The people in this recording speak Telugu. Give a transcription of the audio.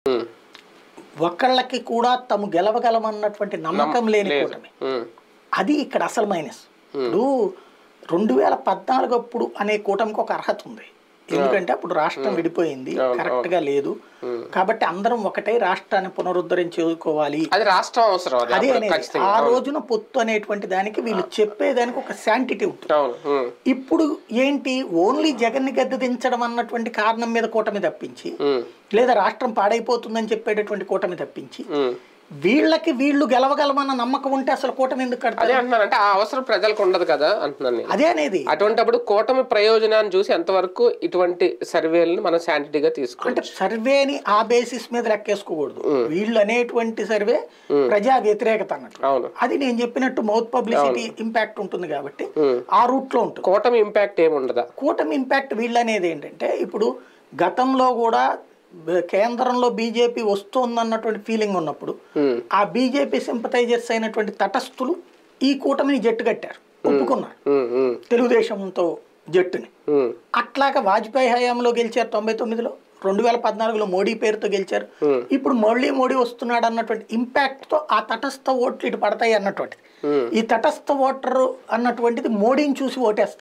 ఉమ్, ఒకళ్ళకి కూడా తాము గెలవగలమన్నటువంటి నమ్మకం లేని లేదు కూటమి ఉమ్, అది ఇక్కడ అసలు మైనస్ ఇప్పుడు రెండు వేల పద్నాలుగు అప్పుడు అనే కూటమికి ఒక అర్హత ఉంది ఎందుకంటే అప్పుడు రాష్ట్రం విడిపోయింది కరెక్ట్ గా లేదు కాబట్టి అందరం ఒకటే రాష్ట్రాన్ని పునరుద్ధరించుకోవాలి అది రాష్ట్రం అవసరం అది అదే అప్పుడు అనేది ఖచ్చితంగా ఆ రోజున పొత్తు అనేటువంటి దానికి వీళ్ళు చెప్పేదానికి ఒక శాంటిటీ ఉంటుంది అవును ఉమ్, ఇప్పుడు ఏంటి ఓన్లీ జగన్ని గద్దె దించడం అన్నటువంటి కారణం మీద కూటమి తప్పించి ఉమ్, లేదా రాష్ట్రం పాడైపోతుందని చెప్పేటటువంటి కూటమి తప్పించి ఉమ్. వీళ్ళకి వీళ్ళు గెలవగలమన్న నమ్మకం ఉంటే అసలు కూటమి ఎందుకు అదే కడతారు అంటున్నాను అంటే ఆ అవసరం ప్రజలకు ఉండదు కదా అంటున్నాను నేను అదే అనేది అటువంటిప్పుడు కూటమి ప్రయోజనాన్ని చూసి ఎంతవరకు ఇటువంటి సర్వేలను మనం శాంటిటీగా తీసుకోవాలి అంటే సర్వేని ఆ బేసిస్ మీద లెక్కేసుకోకూడదు వీళ్ళు అనేటువంటి సర్వే ప్రజా వ్యతిరేకత అన్నట్టు అవును అది నేను చెప్పినట్టు మౌత్ పబ్లిసిటీ ఇంపాక్ట్ ఉంటుంది కాబట్టి ఆ రూట్ లో ఉంటుంది కూటమి ఇంపాక్ట్ ఏమి ఉండదా కూటమి ఇంపాక్ట్ వీళ్ళు అనేది ఏంటంటే ఇప్పుడు గతంలో కూడా బ- కేంద్రంలో బీజేపీ వస్తోందన్నటువంటి ఫీలింగ్ ఉన్నప్పుడు ఉమ్, ఆ బీజేపీ సింపథైజర్స్ అయినటువంటి తటస్థులు ఈ కూటమిని జట్టు కట్టారు ఒప్పుకున్నారు ఉమ్, ఉమ్, తెలుగుదేశంతో జట్టుని ఉమ్, అట్లాగా వాజ్పేయి హయాంలో గెలిచారు తొంభై తొమ్మిదిలో రెండు వేల పద్నాలుగులో మోడీ పేరుతో గెలిచారు ఇప్పుడు మళ్ళీ మోడీ వస్తున్నాడు అన్నటువంటి ఇంపాక్ట్ తో ఆ తటస్థ ఓట్లు ఇటు పడతాయి అన్నటువంటిది ఉమ్. ఈ తటస్థ ఓటర్ అన్నటువంటిది మోడీని చూసి ఓటేస్తారు